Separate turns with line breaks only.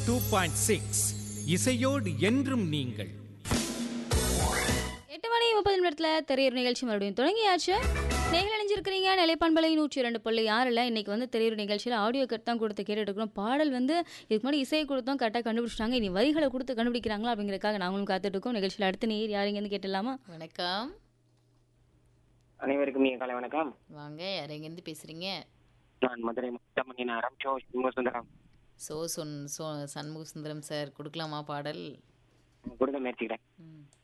two point six இசையோடு என்றும் நீங்கள்
எட்டு மணி முப்பது நிமிடத்தில் திரையர் நிகழ்ச்சி மறுபடியும் தொடங்கியாச்சு நீங்கள் இணைஞ்சிருக்கிறீங்க நிலைப்பான்பலை நூற்றி இரண்டு புள்ளி ஆறில் இன்னைக்கு வந்து திரையர் நிகழ்ச்சியில் ஆடியோ கட் தான் கொடுத்து கேட்டுட்டு இருக்கிறோம் பாடல் வந்து இதுக்கு முன்னாடி இசையை கொடுத்தோம் கரெக்டாக கண்டுபிடிச்சிட்டாங்க இனி வரிகளை கொடுத்து கண்டுபிடிக்கிறாங்களா அப்படிங்கிறதுக்காக நாங்களும் காத்துட்டு இருக்கோம் நிகழ்ச்சியில் அடுத்த நீர் யாருங்கன்னு கேட்டலாமா
வணக்கம்
அனைவருக்கும் இனிய காலை வணக்கம்
வாங்க யார் எங்கேருந்து பேசுறீங்க
நான் மதுரை முத்தமணி நேரம் சோ சுந்தரம்
சோ சொன் சோ சண்முக சுந்தரம் சார் கொடுக்கலாமா பாடல்
கொடுக்க முயற்சிக்கிறேன்
ம்